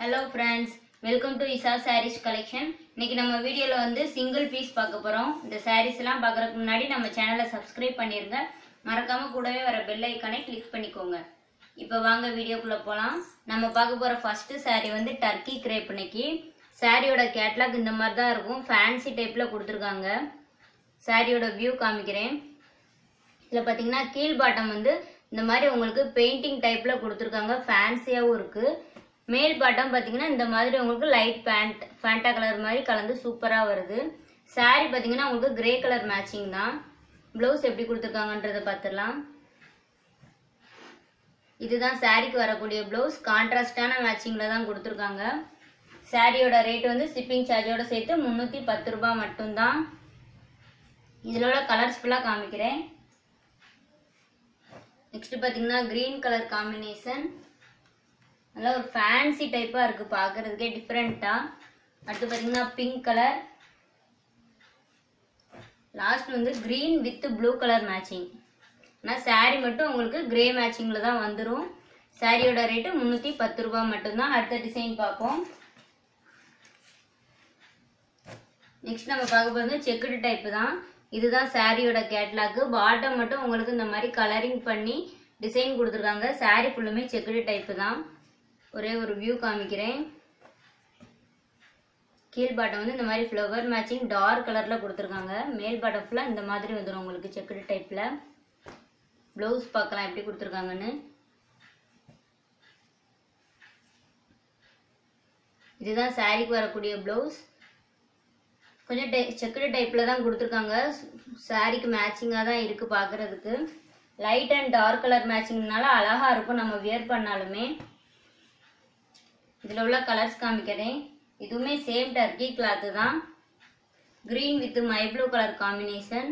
hello friends welcome to Isa sarees collection இன்னைக்கு நம்ம வீடியோவில் வந்து சிங்கிள் பீஸ் பார்க்க போகிறோம் இந்த sarees எல்லாம் பார்க்கறதுக்கு முன்னாடி நம்ம சேனலை சப்ஸ்கிரைப் பண்ணிருங்க மறக்காம கூடவே வர பெல் ஐக்கானை கிளிக் பண்ணிக்கோங்க இப்போ வாங்க வீடியோக்குள்ளே போகலாம் நம்ம பார்க்க போகிற ஃபர்ஸ்ட் saree வந்து டர்க்கி கிரேப் இன்னைக்கு சாரியோட கேட்லாக் இந்த மாதிரி தான் இருக்கும் ஃபேன்சி டைப்பில் கொடுத்துருக்காங்க சாரியோட வியூ காமிக்கிறேன் இதில் பார்த்தீங்கன்னா கீழ் பாட்டம் வந்து இந்த மாதிரி உங்களுக்கு பெயிண்டிங் டைப்பில் கொடுத்துருக்காங்க ஃபேன்சியாகவும் இருக்குது மேல் பாட்டம் பார்த்தீங்கன்னா இந்த மாதிரி உங்களுக்கு லைட் பேண்ட் ஃபேண்டா கலர் மாதிரி கலந்து சூப்பராக வருது saree பார்த்தீங்கன்னா உங்களுக்கு கிரே கலர் மேட்சிங் தான் ப்ளவுஸ் எப்படி கொடுத்துருக்காங்கன்றதை பார்த்துடலாம் இதுதான் சாரிக்கு வரக்கூடிய ப்ளவுஸ் கான்ட்ராஸ்டான மேட்சிங்கில் தான் கொடுத்துருக்காங்க சாரியோட ரேட் வந்து ஷிப்பிங் சார்ஜோட சேர்த்து முந்நூற்றி பத்து ரூபாய் மட்டும்தான் இதில் உள்ள கலர்ஸ் ஃபுல்லாக காமிக்கிறேன் நெக்ஸ்ட் பார்த்தீங்கன்னா க்ரீன் கலர் காம்பினேஷன் நல்லா ஒரு ஃபேன்சி டைப்பாக இருக்குது பார்க்குறதுக்கே டிஃப்ரெண்ட்டாக அடுத்து பார்த்தீங்கன்னா பிங்க் கலர் லாஸ்ட் வந்து green with blue colour matching ஆனால் saree மட்டும் உங்களுக்கு கிரே மேட்சிங்கில் தான் வந்துடும் சாரியோட ரேட்டு முந்நூற்றி பத்து ரூபா மட்டும்தான் அடுத்த டிசைன் பார்ப்போம் நெக்ஸ்ட் நம்ம பார்க்க போகிறது செக்குடு டைப்பு தான் இதுதான் சாரியோட கேட்லாக்கு பாட்டம் மட்டும் உங்களுக்கு இந்த மாதிரி கலரிங் பண்ணி டிசைன் கொடுத்துருக்காங்க saree ஃபுல்லுமே செக்குடு டைப்பு தான் ஒரே ஒரு வியூ காமிக்கிறேன் கீழ் பாட்டம் வந்து இந்த மாதிரி ஃப்ளவர் மேட்சிங் டார்க் கலரில் கொடுத்துருக்காங்க மேல் பாட்டம் ஃபுல்லாக இந்த மாதிரி வந்துடும் உங்களுக்கு செக்குடு டைப்பில் ப்ளவுஸ் பார்க்கலாம் எப்படி கொடுத்துருக்காங்கன்னு இதுதான் சாரிக்கு வரக்கூடிய ப்ளவுஸ் கொஞ்சம் டை செக்குடு டைப்பில் தான் கொடுத்துருக்காங்க சாரிக்கு மேட்சிங்காக தான் இருக்குது பார்க்குறதுக்கு லைட் அண்ட் டார்க் கலர் மேட்சிங்னால அழகாக இருக்கும் நம்ம வியர் பண்ணாலுமே இதில் உள்ள கலர்ஸ் காமிக்கிறேன் இதுவுமே சேம் டர்க்கி கிளாத்து தான் green with my blue colour combination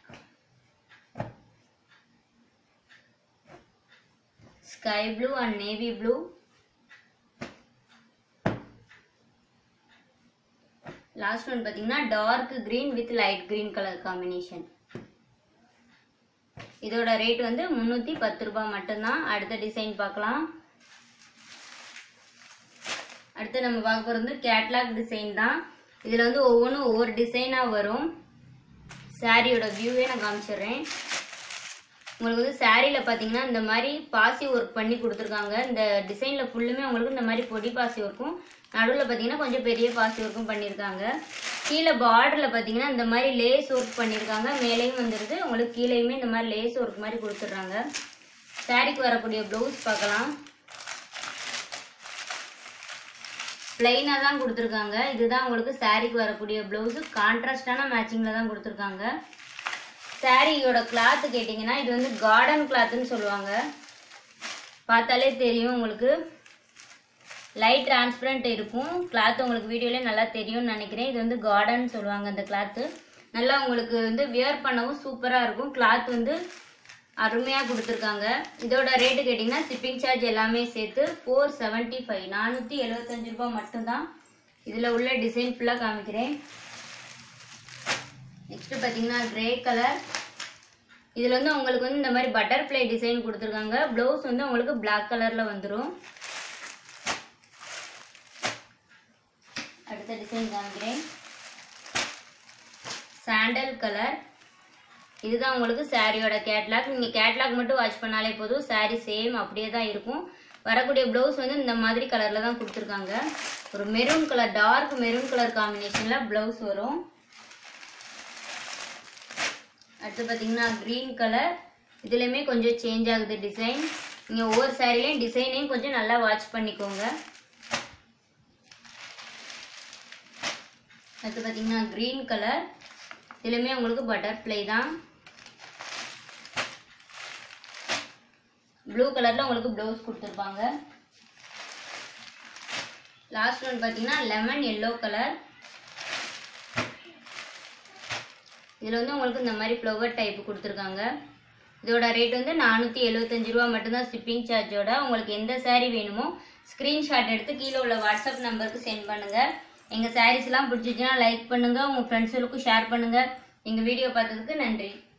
sky blue and navy blue last one பார்த்தீங்கன்னா dark green with light green colour combination இதோட ரேட் வந்து முந்நூற்றி பத்து ரூபாய் மட்டும்தான் அடுத்த டிசைன் பார்க்கலாம் அடுத்து நம்ம பார்க்க போகிறது வந்து கேட்லாக் டிசைன் தான் இதில் வந்து ஒவ்வொன்றும் ஒவ்வொரு டிசைனாக வரும் சாரியோட வியூவே நான் காமிச்சிடுறேன் உங்களுக்கு வந்து சாரியில் பார்த்தீங்கன்னா இந்த மாதிரி பாசி ஒர்க் பண்ணி கொடுத்துருக்காங்க இந்த டிசைனில் ஃபுல்லுமே உங்களுக்கு இந்த மாதிரி பொடி பாசி ஒர்க்கும் நடுவில் பார்த்தீங்கன்னா கொஞ்சம் பெரிய பாசி ஒர்க்கும் பண்ணியிருக்காங்க கீழே பார்டரில் பார்த்தீங்கன்னா இந்த மாதிரி லேஸ் ஒர்க் பண்ணியிருக்காங்க மேலேயும் வந்துடுது உங்களுக்கு கீழேயுமே இந்த மாதிரி லேஸ் ஒர்க் மாதிரி கொடுத்துட்றாங்க சாரிக்கு வரக்கூடிய ப்ளவுஸ் பார்க்கலாம் பிளைனாக தான் கொடுத்துருக்காங்க இதுதான் உங்களுக்கு சாரிக்கு வரக்கூடிய ப்ளவுஸு கான்ட்ராஸ்டான மேட்சிங்கில் தான் கொடுத்துருக்காங்க சாரியோட கிளாத்து கேட்டிங்கன்னா இது வந்து கார்டன் கிளாத்துன்னு சொல்லுவாங்க பார்த்தாலே தெரியும் உங்களுக்கு லைட் டிரான்ஸ்பரண்ட் இருக்கும் கிளாத் உங்களுக்கு வீடியோலேயே நல்லா தெரியும்னு நினைக்கிறேன் இது வந்து கார்டன் சொல்லுவாங்க அந்த கிளாத்து நல்லா உங்களுக்கு வந்து வியர் பண்ணவும் சூப்பராக இருக்கும் கிளாத் வந்து அருமையாக கொடுத்துருக்காங்க இதோட ரேட்டு கேட்டிங்கன்னா ஷிப்பிங் சார்ஜ் எல்லாமே சேர்த்து ஃபோர் செவன்ட்டி ஃபைவ் நானூற்றி எழுபத்தஞ்சு ரூபாய் மட்டும்தான் இதில் உள்ள டிசைன் ஃபுல்லாக காமிக்கிறேன் நெக்ஸ்ட் பார்த்தீங்கன்னா கிரே கலர் இதில் வந்து உங்களுக்கு வந்து இந்த மாதிரி பட்டர்ஃப்ளை டிசைன் கொடுத்துருக்காங்க ப்ளவுஸ் வந்து உங்களுக்கு Black கலரில் வந்துடும் அடுத்த டிசைன் காமிக்கிறேன் சாண்டல் கலர் இதுதான் உங்களுக்கு சாரியோட கேட்லாக் நீங்கள் கேட்லாக் மட்டும் வாட்ச் பண்ணாலே போதும் சாரி சேம் அப்படியே தான் இருக்கும் வரக்கூடிய ப்ளவுஸ் வந்து இந்த மாதிரி கலரில் தான் கொடுத்துருக்காங்க ஒரு maroon colour dark maroon colour காம்பினேஷனில் ப்ளவுஸ் வரும் அடுத்து பார்த்தீங்கன்னா க்ரீன் கலர் இதுலேயுமே கொஞ்சம் சேஞ்ச் ஆகுது டிசைன் நீங்கள் ஒவ்வொரு சாரிலையும் டிசைனையும் கொஞ்சம் நல்லா வாட்ச் பண்ணிக்கோங்க அடுத்து பார்த்தீங்கன்னா க்ரீன் கலர் இதுலையுமே உங்களுக்கு பட்டர்ஃப்ளை தான் ப்ளூ கலரில் உங்களுக்கு ப்ளவுஸ் கொடுத்துருப்பாங்க லாஸ்ட் ஒன் பார்த்தீங்கன்னா லெமன் எல்லோ கலர் இதில் வந்து உங்களுக்கு இந்த மாதிரி ஃப்ளவர் டைப் கொடுத்துருக்காங்க இதோட ரேட் வந்து நானூற்றி எழுபத்தஞ்சு ரூபா மட்டும்தான் ஷிப்பிங் சார்ஜோட உங்களுக்கு எந்த saree வேணுமோ ஸ்க்ரீன்ஷாட் எடுத்து கீழே உள்ள வாட்ஸ்அப் நம்பருக்கு சென்ட் பண்ணுங்கள் எங்கள் சாரீஸ்லாம் பிடிச்சிச்சுன்னா லைக் பண்ணுங்கள் உங்கள் ஃப்ரெண்ட்ஸுகளுக்கும் ஷேர் பண்ணுங்கள் எங்கள் வீடியோ பார்த்ததுக்கு நன்றி